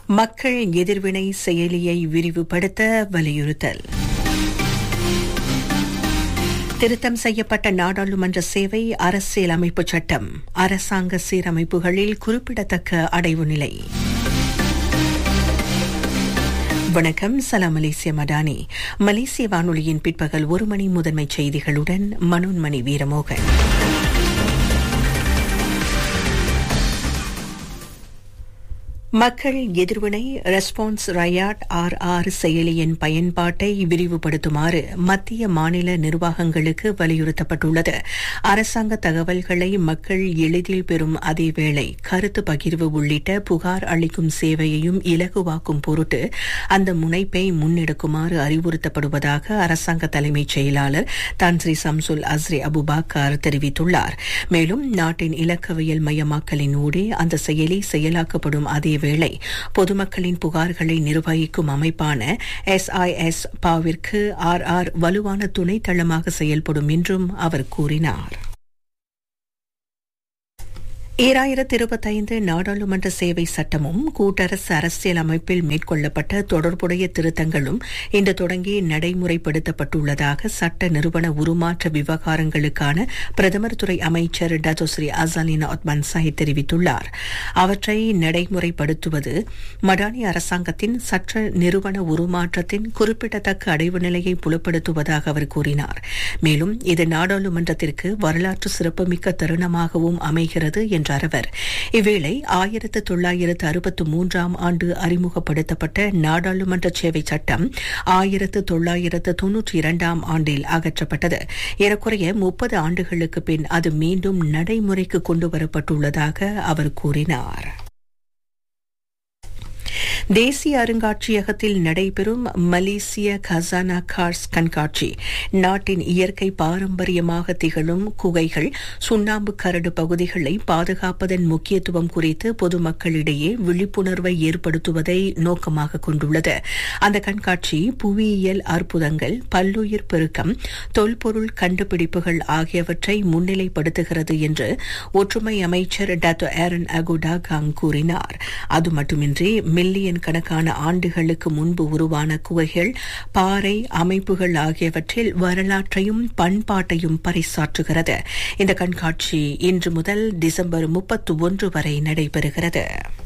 மக்கள் எதிர்வினை செயலியை விரிவுபடுத்த வலியுறுத்தல் திருத்தம் செய்யப்பட்ட நாடாளுமன்ற சேவை அரசியல் அமைப்பு சட்டம் அரசாங்க சீரமைப்புகளில் குறிப்பிடத்தக்க அடைவு நிலை வணக்கம் சலாம் மலேசிய மடானி மலேசிய வானொலியின் பிற்பகல் ஒரு மணி முதன்மை செய்திகளுடன் மனோன்மணி வீரமோகன் மக்கள் எதிர்வினை ரெஸ்பான்ஸ் ரயாட் ஆர் ஆர் செயலியின் பயன்பாட்டை விரிவுபடுத்துமாறு மத்திய மாநில நிர்வாகங்களுக்கு வலியுறுத்தப்பட்டுள்ளது அரசாங்க தகவல்களை மக்கள் எளிதில் பெறும் அதேவேளை கருத்து பகிர்வு உள்ளிட்ட புகார் அளிக்கும் சேவையையும் இலகுவாக்கும் பொருட்டு அந்த முனைப்பை முன்னெடுக்குமாறு அறிவுறுத்தப்படுவதாக அரசாங்க தலைமைச் செயலாளர் தான்ஸ்ரீ சம்சுல் அஸ்ரி அபுபாக்கர் தெரிவித்துள்ளார் மேலும் நாட்டின் இலக்கவியல் மயமாக்கலின் ஊடே அந்த செயலி செயலாக்கப்படும் அதே வேளை பொதுமக்களின் புகார்களை நிர்வகிக்கும் அமைப்பான எஸ்ஐஎஸ் பாவிற்கு ஆர் ஆர் வலுவான துணைத்தளமாக செயல்படும் என்றும் அவர் கூறினார் ஈராயிரத்தி இருபத்தைந்து நாடாளுமன்ற சேவை சட்டமும் கூட்டரசு அரசியல் அமைப்பில் மேற்கொள்ளப்பட்ட தொடர்புடைய திருத்தங்களும் இன்று தொடங்கி நடைமுறைப்படுத்தப்பட்டுள்ளதாக சட்ட நிறுவன உருமாற்ற விவகாரங்களுக்கான பிரதமர் துறை அமைச்சர் டத்தோஸ்ரீ அசாலினா ஒத்மன் சாஹித் தெரிவித்துள்ளார் அவற்றை நடைமுறைப்படுத்துவது மடானி அரசாங்கத்தின் சட்ட நிறுவன உருமாற்றத்தின் குறிப்பிடத்தக்க அடைவு நிலையை புலப்படுத்துவதாக அவர் கூறினார் மேலும் இது நாடாளுமன்றத்திற்கு வரலாற்று சிறப்புமிக்க தருணமாகவும் அமைகிறது என்ற என்றார் அவர் இவ்வேளை ஆயிரத்து தொள்ளாயிரத்து அறுபத்து மூன்றாம் ஆண்டு அறிமுகப்படுத்தப்பட்ட நாடாளுமன்ற சேவை சட்டம் ஆயிரத்து தொள்ளாயிரத்து தொன்னூற்றி இரண்டாம் ஆண்டில் அகற்றப்பட்டது ஏறக்குறைய முப்பது ஆண்டுகளுக்கு பின் அது மீண்டும் நடைமுறைக்கு கொண்டுவரப்பட்டுள்ளதாக அவர் கூறினார் தேசிய அருங்காட்சியகத்தில் நடைபெறும் மலேசிய கசானா கார்ஸ் கண்காட்சி நாட்டின் இயற்கை பாரம்பரியமாக திகழும் குகைகள் சுண்ணாம்பு கரடு பகுதிகளை பாதுகாப்பதன் முக்கியத்துவம் குறித்து பொதுமக்களிடையே விழிப்புணர்வை ஏற்படுத்துவதை நோக்கமாக கொண்டுள்ளது அந்த கண்காட்சி புவியியல் அற்புதங்கள் பல்லுயிர் பெருக்கம் தொல்பொருள் கண்டுபிடிப்புகள் ஆகியவற்றை முன்னிலைப்படுத்துகிறது என்று ஒற்றுமை அமைச்சர் டாக்டர் ஏரன் அகுடா காங் கூறினார் அது மட்டுமின்றி மில்லியன் கணக்கான ஆண்டுகளுக்கு முன்பு உருவான குகைகள் பாறை அமைப்புகள் ஆகியவற்றில் வரலாற்றையும் பண்பாட்டையும் பறைசாற்றுகிறது இந்த கண்காட்சி இன்று முதல் டிசம்பர் முப்பத்தி ஒன்று வரை நடைபெறுகிறது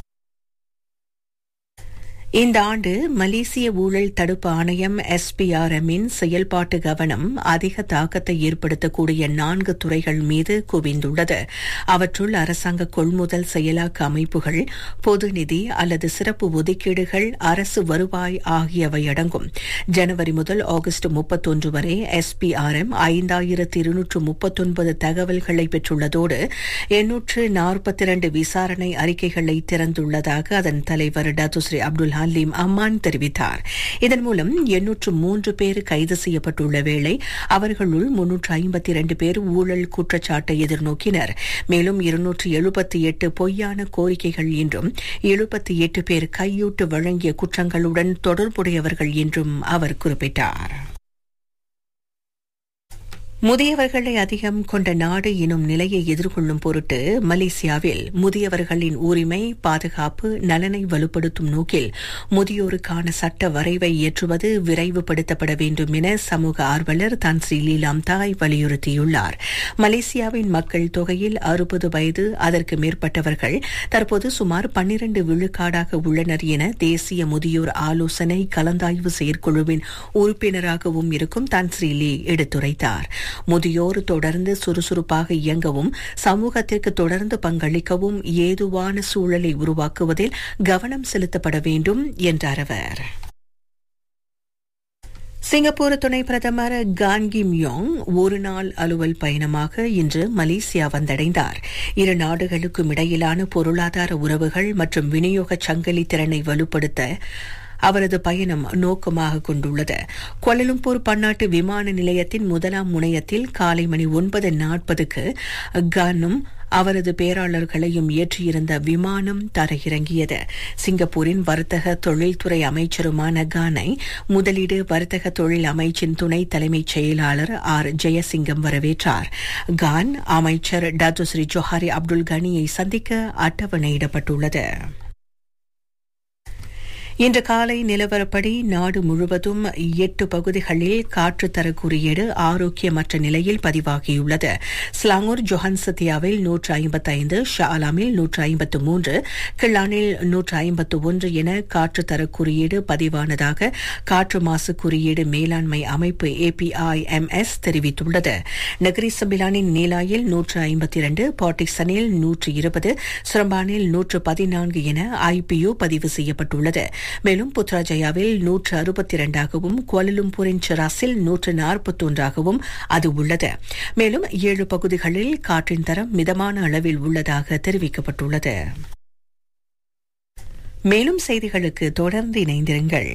இந்த ஆண்டு மலேசிய ஊழல் தடுப்பு ஆணையம் எஸ்பிஆர்எம்மின் செயல்பாட்டு கவனம் அதிக தாக்கத்தை ஏற்படுத்தக்கூடிய நான்கு துறைகள் மீது குவிந்துள்ளது அவற்றுள் அரசாங்க கொள்முதல் செயலாக்க அமைப்புகள் பொது நிதி அல்லது சிறப்பு ஒதுக்கீடுகள் அரசு வருவாய் ஆகியவை அடங்கும் ஜனவரி முதல் ஆகஸ்ட் முப்பத்தொன்று வரை எஸ்பிஆர்எம் ஐந்தாயிரத்து இருநூற்று முப்பத்தொன்பது தகவல்களை பெற்றுள்ளதோடு எண்ணூற்று நாற்பத்தி இரண்டு விசாரணை அறிக்கைகளை திறந்துள்ளதாக அதன் தலைவர் டத்துஸ்ரீ அப்துல் ஹலீம் அம்மான் தெரிவித்தார் இதன் மூலம் எண்ணூற்று மூன்று பேர் கைது செய்யப்பட்டுள்ள வேளை அவர்களுள் முன்னூற்று ஐம்பத்தி இரண்டு பேர் ஊழல் குற்றச்சாட்டை எதிர்நோக்கினர் மேலும் இருநூற்று எழுபத்தி எட்டு பொய்யான கோரிக்கைகள் என்றும் எழுபத்தி எட்டு பேர் கையூட்டு வழங்கிய குற்றங்களுடன் தொடர்புடையவர்கள் என்றும் அவர் குறிப்பிட்டார் முதியவர்களை அதிகம் கொண்ட நாடு எனும் நிலையை எதிர்கொள்ளும் பொருட்டு மலேசியாவில் முதியவர்களின் உரிமை பாதுகாப்பு நலனை வலுப்படுத்தும் நோக்கில் முதியோருக்கான சட்ட வரைவை இயற்றுவது விரைவுபடுத்தப்பட வேண்டும் என சமூக ஆர்வலர் தான்ஸ்ரீ லீலாம் தாய் வலியுறுத்தியுள்ளார் மலேசியாவின் மக்கள் தொகையில் அறுபது வயது அதற்கு மேற்பட்டவர்கள் தற்போது சுமார் பன்னிரண்டு விழுக்காடாக உள்ளனர் என தேசிய முதியோர் ஆலோசனை கலந்தாய்வு செயற்குழுவின் உறுப்பினராகவும் இருக்கும் தான்ஸ்ரீ லீ எடுத்துரைத்தார் முதியோர் தொடர்ந்து சுறுசுறுப்பாக இயங்கவும் சமூகத்திற்கு தொடர்ந்து பங்களிக்கவும் ஏதுவான சூழலை உருவாக்குவதில் கவனம் செலுத்தப்பட வேண்டும் என்றார் அவர் சிங்கப்பூர் துணை பிரதமர் கான் கிம் யோங் ஒரு நாள் அலுவல் பயணமாக இன்று மலேசியா வந்தடைந்தார் இரு நாடுகளுக்கும் இடையிலான பொருளாதார உறவுகள் மற்றும் விநியோக சங்கிலி திறனை வலுப்படுத்த அவரது பயணம் நோக்கமாக கொண்டுள்ளது கோலலும்பூர் பன்னாட்டு விமான நிலையத்தின் முதலாம் முனையத்தில் காலை மணி ஒன்பது நாற்பதுக்கு கானும் அவரது பேராளர்களையும் ஏற்றியிருந்த விமானம் தரையிறங்கியது சிங்கப்பூரின் வர்த்தக தொழில்துறை அமைச்சருமான கானை முதலீடு வர்த்தக தொழில் அமைச்சின் துணை தலைமைச் செயலாளர் ஆர் ஜெயசிங்கம் வரவேற்றார் கான் அமைச்சர் டாத்து ஸ்ரீ ஜோஹாரி அப்துல் கனியை சந்திக்க அட்டவணையிடப்பட்டுள்ளது இன்று காலை நிலவரப்படி நாடு முழுவதும் எட்டு பகுதிகளில் காற்றுத்தர குறியீடு ஆரோக்கியமற்ற நிலையில் பதிவாகியுள்ளது ஸ்லாங்கூர் ஜொஹன்சத்தியாவில் நூற்று ஐம்பத்தைந்து ஷாலாமில் நூற்று ஐம்பத்து மூன்று கிள்ளானில் நூற்று ஐம்பத்து ஒன்று என காற்றுத்தர குறியீடு பதிவானதாக காற்று மாசு குறியீடு மேலாண்மை அமைப்பு ஏபிஐஎம்எஸ் தெரிவித்துள்ளது நகரி சபிலானின் நீலாயில் நூற்று ஐம்பத்தி இரண்டு பாட்டிக்சனில் நூற்று இருபது சுரம்பானில் நூற்று பதினான்கு என ஐபியு பதிவு செய்யப்பட்டுள்ளது மேலும் புத்ராஜயாவில் நூற்று அறுபத்தி இரண்டாகவும் கோலலும்பூரின் சிராஸில் நூற்று நாற்பத்தொன்றாகவும் அது உள்ளது மேலும் ஏழு பகுதிகளில் காற்றின் தரம் மிதமான அளவில் உள்ளதாக தெரிவிக்கப்பட்டுள்ளது மேலும் செய்திகளுக்கு தொடர்ந்து இணைந்திருங்கள்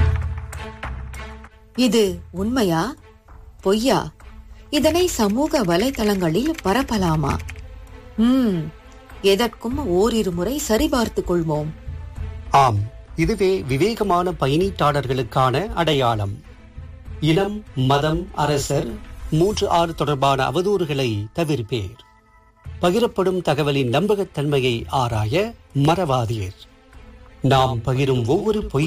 இது உண்மையா பொய்யா இதனை சமூக வலைதளங்களில் பரப்பலாமா ம் எதற்கும் ஓரிரு முறை சரிபார்த்துக் கொள்வோம் ஆம் இதுவே விவேகமான பயணீட்டாளர்களுக்கான அடையாளம் இனம் மதம் அரசர் மூன்று ஆறு தொடர்பான அவதூறுகளை தவிர்ப்பேர் பகிரப்படும் தகவலின் நம்பகத்தன்மையை ஆராய மறவாதீர் நாம் பகிரும் ஒவ்வொரு பொய்